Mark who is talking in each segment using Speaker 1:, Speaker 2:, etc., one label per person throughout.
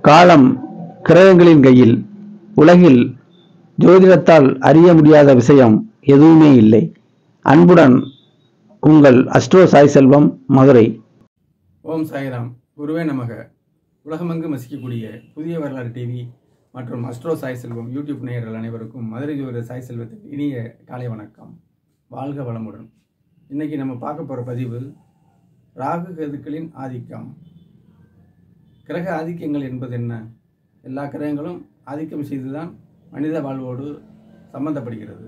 Speaker 1: காலம் கிரகங்களின் கையில் உலகில் ஜோதிடத்தால் அறிய முடியாத விஷயம் எதுவுமே இல்லை அன்புடன் உங்கள் அஸ்ட்ரோ சாய் செல்வம் மதுரை
Speaker 2: ஓம் சாய்ராம் குருவே நமக உலகமெங்கும் வசிக்கக்கூடிய புதிய வரலாறு டிவி மற்றும் அஸ்ட்ரோ சாய் செல்வம் யூடியூப் நேயர்கள் அனைவருக்கும் மதுரை ஜோதிட சாய் செல்வத்தின் இனிய காலை வணக்கம் வாழ்க வளமுடன் இன்னைக்கு நம்ம பார்க்க போகிற பதிவு ராகு கேதுக்களின் ஆதிக்கம் கிரக ஆதிக்கங்கள் என்பது என்ன எல்லா கிரகங்களும் ஆதிக்கம் செய்துதான் மனித வாழ்வோடு சம்பந்தப்படுகிறது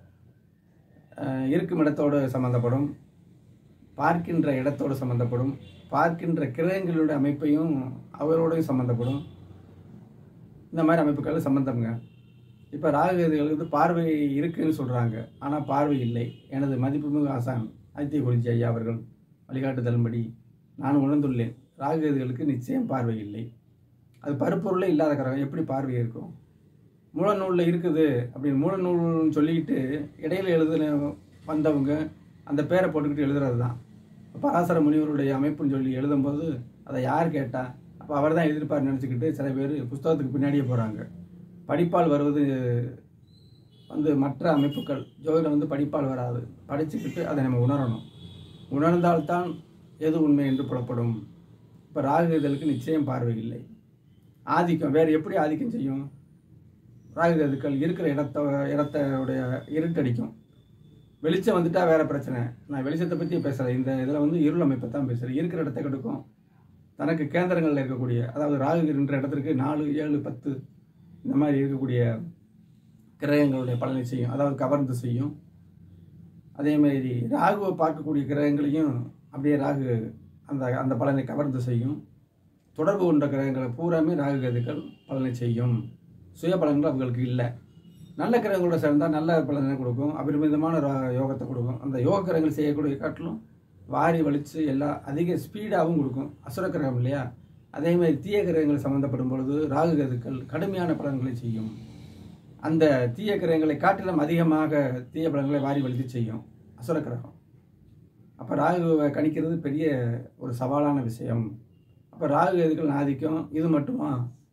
Speaker 2: அஹ் இருக்கும் இடத்தோடு சம்பந்தப்படும் பார்க்கின்ற இடத்தோடு சம்பந்தப்படும் பார்க்கின்ற கிரகங்களுடைய அமைப்பையும் அவரோடையும் சம்பந்தப்படும் இந்த மாதிரி அமைப்புகள் சம்பந்தம்ங்க இப்போ ராகுகேதுகளுக்கு வந்து பார்வை இருக்குன்னு சொல்கிறாங்க ஆனால் பார்வை இல்லை எனது மதிப்புமிகு ஆசான் ஆதித்ய குறிச்சி ஐயா அவர்கள் வழிகாட்டுதலின்படி நான் உணர்ந்துள்ளேன் ராகுகேதுகளுக்கு நிச்சயம் பார்வை இல்லை அது பருப்பொருளே இல்லாத கிரகம் எப்படி பார்வை இருக்கும் மூலநூலில் இருக்குது அப்படின்னு மூலநூல்னு சொல்லிக்கிட்டு இடையில எழுதுன வந்தவங்க அந்த பேரை போட்டுக்கிட்டு எழுதுறது தான் பராசர முனிவருடைய அமைப்புன்னு சொல்லி எழுதும்போது அதை யார் கேட்டா அப்போ அவர் தான் எழுதியிருப்பார் நினச்சிக்கிட்டு சில பேர் புஸ்தகத்துக்கு பின்னாடியே போகிறாங்க படிப்பால் வருவது வந்து மற்ற அமைப்புகள் ஜோதிடம் வந்து படிப்பால் வராது படிச்சுக்கிட்டு அதை நம்ம உணரணும் உணர்ந்தால்தான் எது உண்மை என்று புலப்படும் இப்போ ராகுகேதலுக்கு நிச்சயம் பார்வை இல்லை ஆதிக்கம் வேறு எப்படி ஆதிக்கம் செய்யும் ராகுகேதுக்கள் இருக்கிற இடத்த இடத்தோடைய இருட்டடிக்கும் வெளிச்சம் வந்துட்டா வேற பிரச்சனை நான் வெளிச்சத்தை பற்றி பேசுகிறேன் இந்த இதில் வந்து இருள் அமைப்பை தான் பேசுகிறேன் இருக்கிற இடத்த கெடுக்கும் தனக்கு கேந்திரங்களில் இருக்கக்கூடிய அதாவது ராகு என்ற இடத்திற்கு நாலு ஏழு பத்து இந்த மாதிரி இருக்கக்கூடிய கிரகங்களுடைய பலனை செய்யும் அதாவது கவர்ந்து செய்யும் அதே மாதிரி ராகுவை பார்க்கக்கூடிய கிரகங்களையும் அப்படியே ராகு அந்த அந்த பலனை கவர்ந்து செய்யும் தொடர்பு கொண்ட கிரகங்களை பூராமே ராகு கதிர்கள் பலனை செய்யும் சுய பலன்கள் அவங்களுக்கு இல்லை நல்ல கிரகங்களோட சேர்ந்தால் நல்ல பலனை கொடுக்கும் அபரிமிதமான ரா- யோகத்தை கொடுக்கும் அந்த யோக கிரகங்கள் செய்யக்கூடிய காட்டிலும் வாரி வலிச்சு எல்லா அதிக ஸ்பீடாகவும் கொடுக்கும் அசுர கிரகம் இல்லையா அதே மாதிரி தீய கிரகங்கள் சம்மந்தப்படும் பொழுது ராகு கதுக்கள் கடுமையான பலன்களை செய்யும் அந்த தீய கிரகங்களை காட்டிலும் அதிகமாக தீய பலன்களை வாரி வலித்து செய்யும் அசுர கிரகம் அப்போ ராகுவை கணிக்கிறது பெரிய ஒரு சவாலான விஷயம் அப்போ ராகு எதுக்கள் ஆதிக்கம் இது மட்டுமா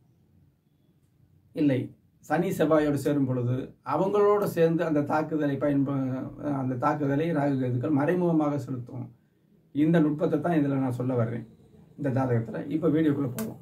Speaker 2: இல்லை சனி செவ்வாயோடு சேரும் பொழுது அவங்களோடு சேர்ந்து அந்த தாக்குதலை பயன்ப அந்த தாக்குதலை ராகு கேதுக்கள் மறைமுகமாக செலுத்தும் இந்த நுட்பத்தை தான் இதில் நான் சொல்ல வர்றேன் இந்த ஜாதகத்தில் இப்போ வீடியோக்குள்ளே போவோம்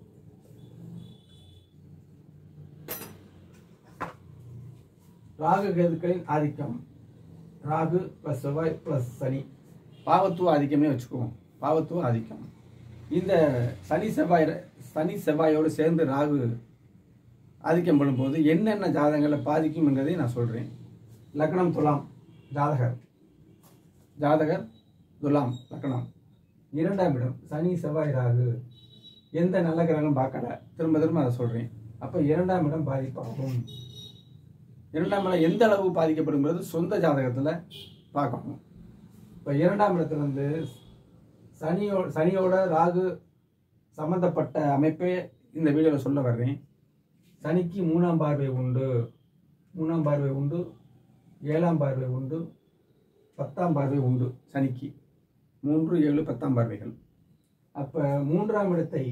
Speaker 2: ராகு கேதுக்களின் ஆதிக்கம் ராகு ப்ளஸ் செவ்வாய் ப்ளஸ் சனி பாவத்துவ ஆதிக்கமே வச்சுக்குவோம் பாவத்துவ ஆதிக்கம் இந்த சனி செவ்வாய் சனி செவ்வாயோடு சேர்ந்து ராகு ஆதிக்கம் பண்ணும்போது என்னென்ன ஜாதகங்களை பாதிக்கும் என்பதை நான் சொல்கிறேன் லக்னம் துலாம் ஜாதகர் ஜாதகர் துலாம் லக்னம் இரண்டாம் இடம் சனி செவ்வாய் ராகு எந்த நல்ல கிரகம் பார்க்கல திரும்ப திரும்ப அதை சொல்கிறேன் அப்போ இரண்டாம் இடம் பாதிப்பாகும் இரண்டாம் இடம் எந்த அளவு பாதிக்கப்படுங்கிறது சொந்த ஜாதகத்தில் பார்க்கணும் இப்போ இரண்டாம் இடத்துல வந்து சனியோ சனியோட ராகு சம்பந்தப்பட்ட அமைப்பே இந்த வீடியோவில் சொல்ல வர்றேன் சனிக்கு மூணாம் பார்வை உண்டு மூணாம் பார்வை உண்டு ஏழாம் பார்வை உண்டு பத்தாம் பார்வை உண்டு சனிக்கு மூன்று ஏழு பத்தாம் பார்வைகள் அப்போ மூன்றாம் இடத்தை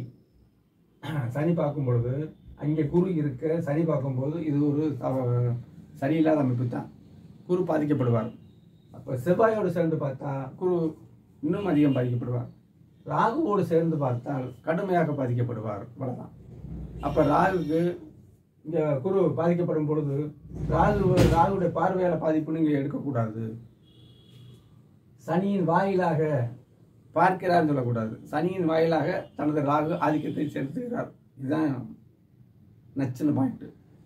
Speaker 2: சனி பார்க்கும் பொழுது அங்கே குரு இருக்க சனி பார்க்கும்போது இது ஒரு தவ- சரியில்லாத அமைப்பு தான் குரு பாதிக்கப்படுவார் அப்போ செவ்வாயோடு சேர்ந்து பார்த்தா குரு இன்னும் அதிகம் பாதிக்கப்படுவார் ராகுவோடு சேர்ந்து பார்த்தால் கடுமையாக பாதிக்கப்படுவார் அவ்வளவுதான் அப்போ ராகுக்கு இங்கே குரு பாதிக்கப்படும் பொழுது ராகு ராகுடைய பார்வையால் பாதிப்புன்னு இங்கே எடுக்கக்கூடாது சனியின் வாயிலாக பார்க்கிறார்னு சொல்லக்கூடாது சனியின் வாயிலாக தனது ராகு ஆதிக்கத்தை செலுத்துகிறார் இதுதான் நச்சுன்னு பாயிண்ட்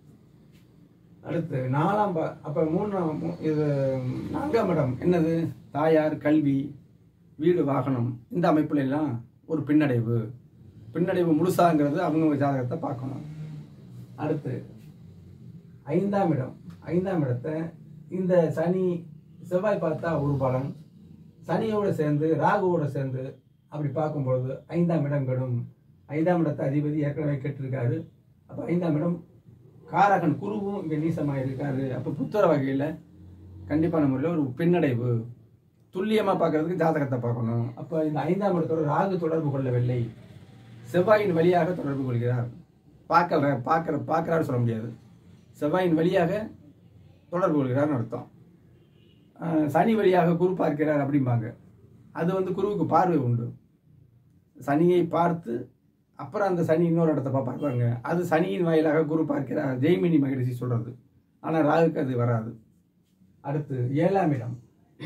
Speaker 2: அடுத்து நாலாம் பா அப்போ மூணாம் மூ- இது நான்காம் இடம் என்னது தாயார் கல்வி வீடு வாகனம் இந்த அமைப்புல எல்லாம் ஒரு பின்னடைவு பின்னடைவு முழுசாங்கிறது அவங்கவுங்க ஜாதகத்தை பார்க்கணும் அடுத்து ஐந்தாம் இடம் ஐந்தாம் இடத்தை இந்த சனி செவ்வாய் பார்த்தா ஒரு பலன் சனியோட சேர்ந்து ராகுவோட சேர்ந்து அப்படி பார்க்கும்பொழுது ஐந்தாம் இடம் கெடும் ஐந்தாம் இடத்தை அதிபதி ஏற்கனவே கெட்டிருக்காரு அப்போ ஐந்தாம் இடம் காரகன் குருவும் இங்கே நீசமாக இருக்காரு அப்போ புத்திர வகையில் கண்டிப்பான முறையில் ஒரு பின்னடைவு துல்லியமாக பார்க்கறதுக்கு ஜாதகத்தை பார்க்கணும் அப்போ இந்த ஐந்தாம் இடத்தோட ராகு தொடர்பு கொள்ளவில்லை செவ்வாயின் வழியாக தொடர்பு கொள்கிறார் பார்க்கல பார்க்கற பார்க்கறாரு சொல்ல முடியாது செவ்வாயின் வழியாக தொடர்பு கொள்கிறார்னு அர்த்தம் அஹ் சனி வழியாக குரு பார்க்கிறார் அப்படிம்பாங்க அது வந்து குருவுக்கு பார்வை உண்டு சனியை பார்த்து அப்புறம் அந்த சனி இன்னொரு இடத்த பா- பார்ப்பாங்க அது சனியின் வாயிலாக குரு பார்க்கிறார் ஜெய்மினி மகரிஷி சொல்றது ஆனால் ராகுக்கு அது வராது அடுத்து ஏழாம் இடம்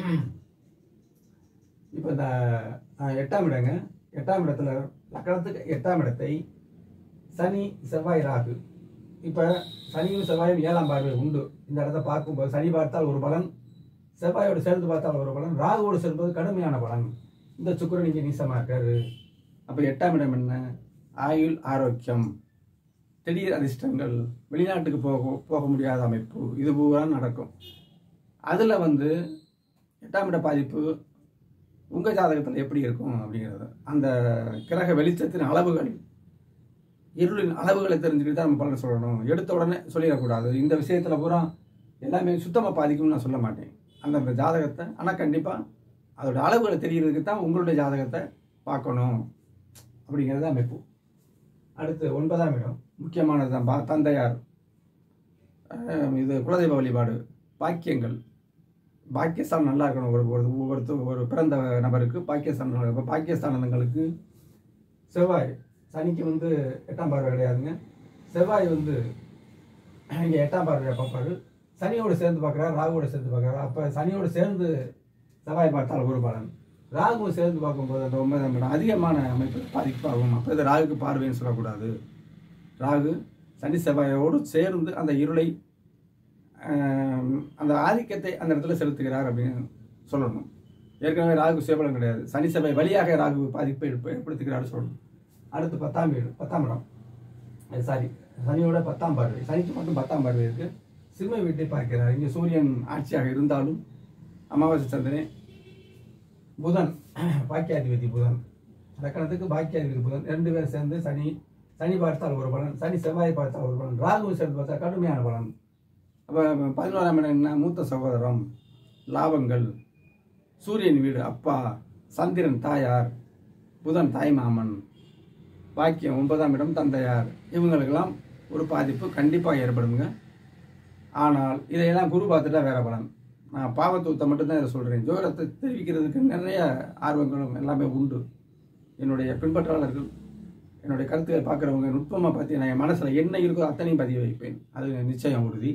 Speaker 2: இப்போ இந்த அஹ், எட்டாம் இடங்க எட்டாம் இடத்துல லக்கணத்துக்கு எட்டாம் இடத்தை சனி செவ்வாய் ராகு இப்போ சனியும் செவ்வாயும் ஏழாம் பார்வை உண்டு இந்த இடத்த பார்க்கும்போது சனி பார்த்தால் ஒரு பலன் செவ்வாயோடு சேர்ந்து பார்த்தால் ஒரு பலன் ராகுவோடு சேர்ந்தது கடுமையான பலன் இந்த சுக்கிரன் இங்கே நீசமாக இருக்காரு அப்போ எட்டாம் இடம் என்ன ஆயுள் ஆரோக்கியம் திடீர் அதிர்ஷ்டங்கள் வெளிநாட்டுக்கு போக போக முடியாத அமைப்பு இது பூரா நடக்கும் அதில் வந்து எட்டாம் இட பாதிப்பு உங்கள் ஜாதகத்தில் எப்படி இருக்கும் அப்படிங்கிறது அந்த கிரக வெளிச்சத்தின் அளவுகள் இருளின் அளவுகளை தெரிஞ்சுக்கிட்டு தான் நம்ம பலன் சொல்லணும் எடுத்த உடனே சொல்லிடக்கூடாது இந்த விஷயத்தில் பூரா எல்லாமே சுத்தமாக பாதிக்கும்னு நான் சொல்ல மாட்டேன் அந்தந்த ஜாதகத்தை ஆனால் கண்டிப்பாக அதோட அளவுகளை தெரியறதுக்கு தான் உங்களுடைய ஜாதகத்தை பார்க்கணும் அப்படிங்கிறது அமைப்பு அடுத்து ஒன்பதாம் இடம் முக்கியமானது தான் பா- தந்தையார் அஹ் இது குலதெய்வ வழிபாடு பாக்கியங்கள் பாக்கியஸ்தானம் நல்லா இருக்கணும் ஒரு ஒரு ஒவ்வொருத்தர் ஒரு பிறந்த நபருக்கு பாக்கியஸ்தானம் நல்லா இருக்கும் பாக்கியஸ்தானங்களுக்கு செவ்வாய் சனிக்கு வந்து எட்டாம் பார்வை கிடையாதுங்க செவ்வாய் வந்து இங்கே எட்டாம் பார்வையை பார்ப்பாரு சனியோடு சேர்ந்து பார்க்குறாரு ராகுவோட சேர்ந்து பார்க்குறாரு அப்போ சனியோடு சேர்ந்து செவ்வாய் பார்த்தால் ஒரு பலன் ராகுவை சேர்ந்து பார்க்கும்போது அந்த ஒன்பதாம் இடம் அதிகமான அமைப்பு பாதிப்பாகும் அப்போ இது ராகுக்கு பார்வைன்னு சொல்லக்கூடாது ராகு சனி செவ்வாயோடு சேர்ந்து அந்த இருளை ஆம், அந்த ஆதிக்கத்தை அந்த இடத்துல செலுத்துகிறார் அப்படின்னு சொல்லணும் ஏற்கனவே ராகு சேவலம் கிடையாது சனி செவ்வாய் வழியாக ராகு பாதிப்பை ஏற்ப- ஏற்படுத்துகிறார் சொல்லணும் அடுத்து பத்தாம் வீடு பத்தாம் இடம் சாரி சனியோட பத்தாம் பார்வை சனிக்கு மட்டும் பத்தாம் பார்வை இருக்கு சிம்ம வீட்டை பார்க்கிறார் இங்கே சூரியன் ஆட்சியாக இருந்தாலும் அமாவாசை சந்திரன் புதன் பாக்கியாதிபதி புதன் லக்கணத்துக்கு பாக்கியாதிபதி புதன் ரெண்டு பேரும் சேர்ந்து சனி சனி பார்த்தால் ஒரு பலன் சனி செவ்வாய் பார்த்தால் ஒரு பலன் ராகு சேர்ந்து பார்த்தா கடுமையான பலன் அப்போ பதினோராம் இடம் என்ன மூத்த சகோதரம் லாபங்கள் சூரியன் வீடு அப்பா சந்திரன் தாயார் புதன் தாய் மாமன் பாக்கியம் ஒன்பதாம் இடம் தந்தையார் இவங்களுக்கெல்லாம் ஒரு பாதிப்பு கண்டிப்பாக ஏற்படுங்க ஆனால் இதையெல்லாம் குரு பார்த்துட்டா வேற பலன் நான் பாவத்துவத்தை மட்டும்தான் இதை சொல்கிறேன் ஜோதிடத்தை தெரிவிக்கிறதுக்கு நிறைய ஆர்வங்களும் எல்லாமே உண்டு என்னுடைய பின்பற்றாளர்கள் என்னுடைய கருத்துக்களை பார்க்குறவங்க நுட்பமாக பார்த்து நான் என் மனசில் என்ன இருக்கோ அத்தனையும் பதிய வைப்பேன் அது நிச்சயம் உறுதி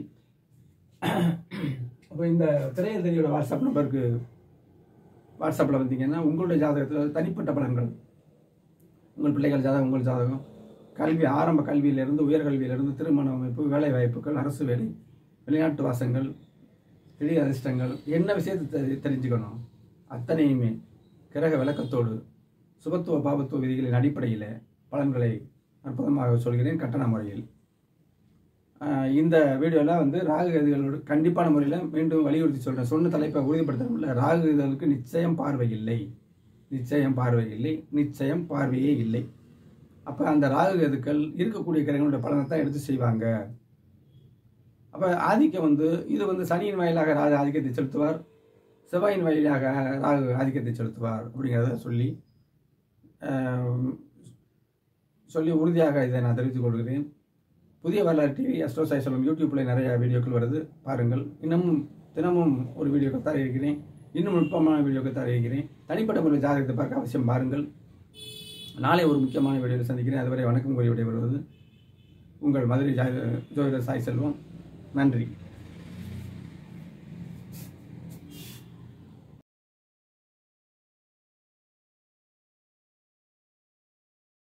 Speaker 2: அப்போ இந்த திரையல் தெரியோட வாட்ஸ்அப் நம்பருக்கு வாட்ஸ்அப்பில் வந்தீங்கன்னா உங்களுடைய ஜாதகத்தில் தனிப்பட்ட பலன்கள் உங்கள் பிள்ளைகள் ஜாதகம் உங்கள் ஜாதகம் கல்வி ஆரம்ப கல்வியிலிருந்து உயர்கல்வியிலிருந்து திருமண அமைப்பு வேலை வாய்ப்புகள் அரசு வேலை வெளிநாட்டு வாசங்கள் திடீர் அதிர்ஷ்டங்கள் என்ன விஷயத்தை தெரி- தெரிஞ்சுக்கணும் அத்தனையுமே கிரக விளக்கத்தோடு சுபத்துவ பாபத்துவ விதிகளின் அடிப்படையில் பலன்களை அற்புதமாக சொல்கிறேன் கட்டண முறையில் ஆஹ் இந்த வீடியோவில் வந்து ராகு கதிகளோடு கண்டிப்பான முறையில் மீண்டும் வலியுறுத்தி சொல்கிறேன் சொன்ன தலைப்பை உறுதிப்படுத்தணும்ல ராகு கதிகளுக்கு நிச்சயம் பார்வை இல்லை நிச்சயம் பார்வை இல்லை நிச்சயம் பார்வையே இல்லை அப்போ அந்த ராகு கதுக்கள் இருக்கக்கூடிய கிரகங்களுடைய பலனை தான் எடுத்து செய்வாங்க அப்போ ஆதிக்கம் வந்து இது வந்து சனியின் வாயிலாக ராகு ஆதிக்கத்தை செலுத்துவார் செவ்வாயின் வாயிலாக ராகு ஆதிக்கத்தை செலுத்துவார் அப்படிங்கிறத சொல்லி ஆஹ், சொல்லி உறுதியாக இதை நான் தெரிவித்துக் கொள்கிறேன் புதிய வரலாறு டிவி அஸ்ட்ரோ சாய் சொல்லும் யூடியூப்பில் நிறைய வீடியோக்கள் வருது பாருங்கள் இன்னமும் தினமும் ஒரு வீடியோக்கள் தர இருக்கிறேன் இன்னும் நுட்பமான வீடியோக்கள் தர இருக்கிறேன் தனிப்பட்ட முறையில் ஜாதகத்தை பார்க்க அவசியம் பாருங்கள் நாளை ஒரு முக்கியமான வீடியோவில் சந்திக்கிறேன் அதுவரை வணக்கம் கூறி விடைபெறுவது உங்கள் மதுரை ஜா ஜோதிடர் சாய் செல்வம் நன்றி